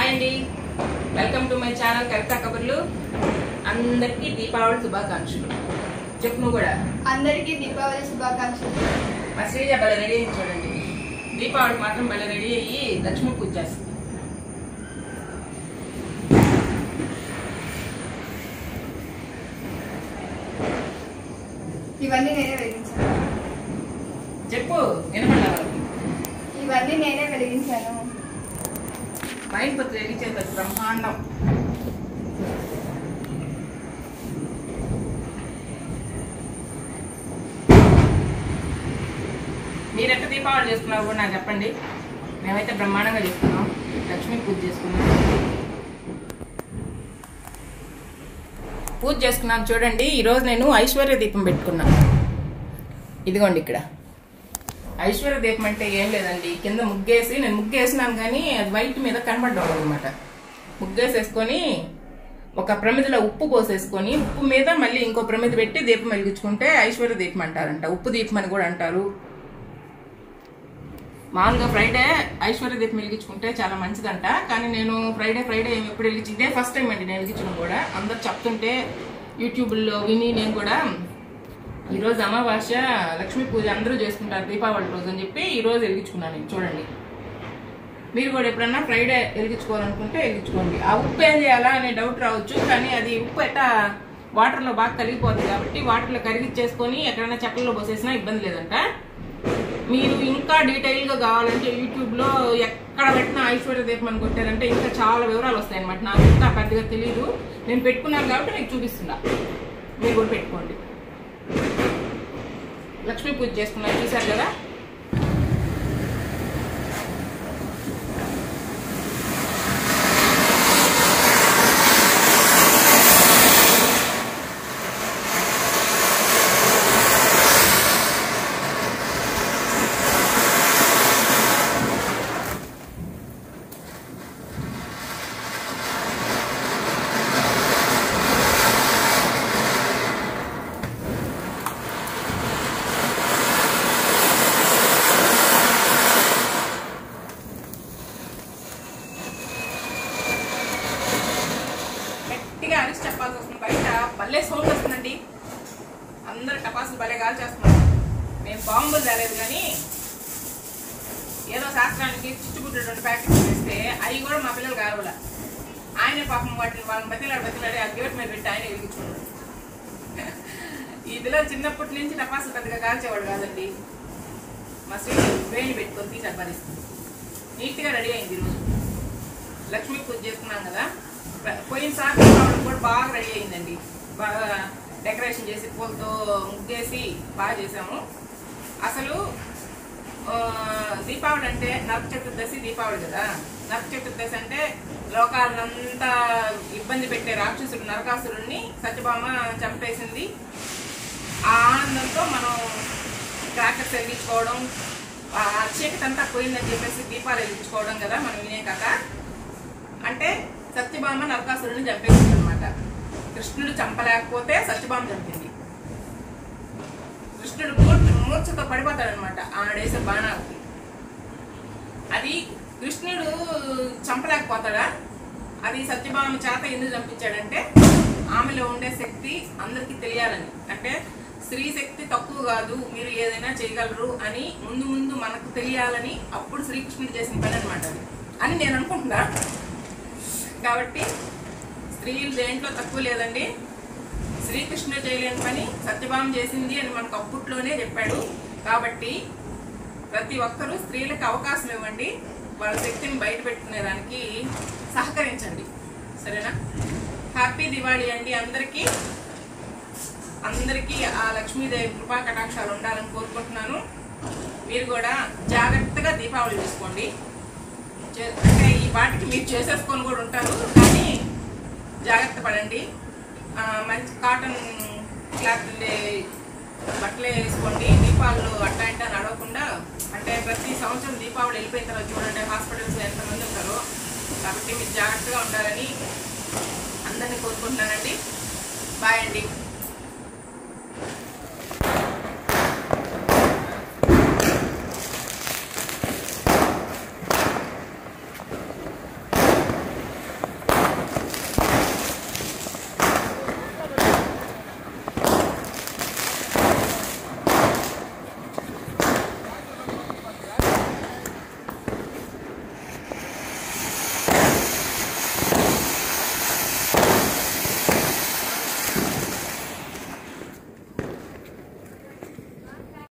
hi అండి welcome to my channel Kavitha Kaburlu అందరికీ దీపావళి శుభాకాంక్షలు చెప్పు నువ్వు కూడా అందరికీ దీపావళి శుభాకాంక్షలు మా శ్రీజ భలే రెడీ అయ్యి చూడండి దీపావళి మాత్రం భలే రెడీ అయ్యి లక్ష్మీ పూజ చేస్తుంది ఇవన్నీ నేనే వెలిగించాను చెప్పు వినపడ్డా వాళ్ళకి ఇవన్నీ నేనే వెలిగించాను మైండ్ పత్రి వెలిగించేది బ్రహ్మాండం మీరు ఎట్లా దీపావళి చేసుకున్నారు కూడా నాకు చెప్పండి మేమైతే బ్రహ్మాండంగా చేసుకున్నాం లక్ష్మీ పూజ చేసుకున్నాం పూజ చేసుకున్నాం చూడండి ఈరోజు నేను ఐశ్వర్య దీపం పెట్టుకున్నాను ఇదిగోండి ఇక్కడ ఐశ్వర్య దీపం అంటే ఏం లేదండి కింద ముగ్గేసి నేను ముగ్గేసినాను కానీ అది వైట్ మీద కనబడ్డం అనమాట ముగ్గేసేసుకొని ఒక ప్రమిదిలో ఉప్పు పోసేసుకొని ఉప్పు మీద మళ్ళీ ఇంకో ప్రమిద పెట్టి దీపం వెలిగించుకుంటే ఐశ్వర్య దీపం అంటారంట ఉప్పు దీపం అని కూడా అంటారు మామూలుగా ఫ్రైడే ఐశ్వర్య దీపం వెలిగించుకుంటే చాలా మంచిదంట కానీ నేను ఫ్రైడే ఫ్రైడే ఏమి ఎప్పుడు వెలిగించి ఇదే ఫస్ట్ టైం అండి నేను వెలిగించడం కూడా అందరు చెప్తుంటే యూట్యూబ్లో విని నేను కూడా ఈ రోజు అమావాస్య లక్ష్మీ పూజ అందరూ చేసుకుంటారు దీపావళి రోజు అని చెప్పి ఈ రోజు వెలిగించుకున్నాను నేను చూడండి మీరు కూడా ఎప్పుడన్నా ఫ్రైడే వెలిగించుకోవాలనుకుంటే వెలిగించుకోండి ఆ ఉప్పు ఏం చేయాలా అనే డౌట్ రావచ్చు కానీ అది ఉప్పు ఎట్టా వాటర్లో బాగా కరిగిపోతుంది కాబట్టి వాటర్లో కరిగిచ్చేసుకొని ఎక్కడైనా చెక్కల్లో పోసేసినా ఇబ్బంది లేదంట మీరు ఇంకా డీటెయిల్ గా కావాలంటే యూట్యూబ్ లో ఎక్కడ పెట్టినా ఐశ్వర్య దీపం అని కొట్టారంటే ఇంకా చాలా వివరాలు వస్తాయి అనమాట నాకు ఇంకా పెద్దగా తెలియదు నేను పెట్టుకున్నాను కాబట్టి మీకు చూపిస్తున్నా మీరు కూడా పెట్టుకోండి లక్ష్మీ పూజ చేసుకున్నారు చూసారు కదా గట్టిగా అరిచి చెప్పాల్సి వస్తుంది బయట భలే సౌండ్ వస్తుందండి అందరు టపాసులు భలే గాలి చేస్తున్నారు మేము బాంబులు తేలేదు కానీ ఏదో శాస్త్రానికి చిచ్చుబుట్టినటువంటి ప్యాకెట్స్ వేస్తే అవి కూడా మా పిల్లలు కావాల ఆయన పాపం వాటిని వాళ్ళని బతిలాడు బతిలాడి ఆ గేట్ మీద పెట్టి ఆయన వెలిగించుకున్నాడు ఈ పిల్లలు చిన్నప్పటి నుంచి టపాసులు పెద్దగా కాల్చేవాడు కాదండి మా శ్రీ వేణి పెట్టుకొని తీసి అబ్బారిస్తుంది నీట్గా రెడీ అయింది ఈరోజు లక్ష్మీ పూజ చేసుకున్నాం కదా ప్ర- పోయినసారి దీపావళి కూడా బాగా రెడీ అయిందండి బాగా డెకరేషన్ చేసి పూలతో ముగ్గేసి బాగా చేసాము అసలు ఆ, దీపావళి అంటే నరక చతుర్దశి దీపావళి కదా నరక చతుర్దశి అంటే లోకాలంతా ఇబ్బంది పెట్టే రాక్షసుడు నరకాసురుణ్ణి సత్యభామ చంపేసింది ఆ ఆనందంతో మనం క్రాకర్స్ వెలిగించుకోవడం ఆ చీకటి అంతా పోయిందని చెప్పేసి దీపాలు వెలిగించుకోవడం కదా మనం వినే కథ అంటే సత్యభామ నరకాసురుని చంపేసింది అనమాట కృష్ణుడు చంపలేకపోతే సత్యభామ చంపింది కృష్ణుడు మూర్ఛ మూర్ఛతో పడిపోతాడనమాట ఆడేసే బాణాలకి అది కృష్ణుడు చంపలేకపోతాడా అది సత్యభామ చేత ఎందుకు చంపించాడంటే ఆమెలో ఉండే శక్తి అందరికీ తెలియాలని అంటే స్త్రీ శక్తి తక్కువ కాదు మీరు ఏదైనా చేయగలరు అని ముందు ముందు మనకు తెలియాలని అప్పుడు శ్రీకృష్ణుడు చేసిన పని అనమాట అది అని నేను అనుకుంటున్నా కాబట్టి స్త్రీలు దేంట్లో తక్కువ లేదండి శ్రీకృష్ణుడు చేయలేని పని సత్యభామ చేసింది అని మనకు అప్పట్లోనే చెప్పాడు కాబట్టి ప్రతి ఒక్కరూ స్త్రీలకు అవకాశం ఇవ్వండి వాళ్ళ శక్తిని బయట పెట్టుకునేదానికి సహకరించండి సరేనా హ్యాపీ దివాళీ అండి అందరికీ అందరికీ ఆ లక్ష్మీదేవి కృపా కటాక్షాలు ఉండాలని కోరుకుంటున్నాను మీరు కూడా జాగ్రత్తగా దీపావళి చేసుకోండి చే- అంటే ఈ వాటికి మీరు చేసేసుకొని కూడా ఉంటారు కానీ జాగ్రత్త పడండి ఆ, మంచి కాటన్ క్లాత్ బట్టలే వేసుకోండి దీపాలు అట్టా ఇట్టా నడవకుండా అంటే ప్రతి సంవత్సరం దీపావళి వెళ్ళిపోయిన తర్వాత చూడండి హాస్పిటల్స్ ఎంతమంది ఉంటారో కాబట్టి మీరు జాగ్రత్తగా ఉండాలని అందరినీ కోరుకుంటున్నానండి బాయ్ అండి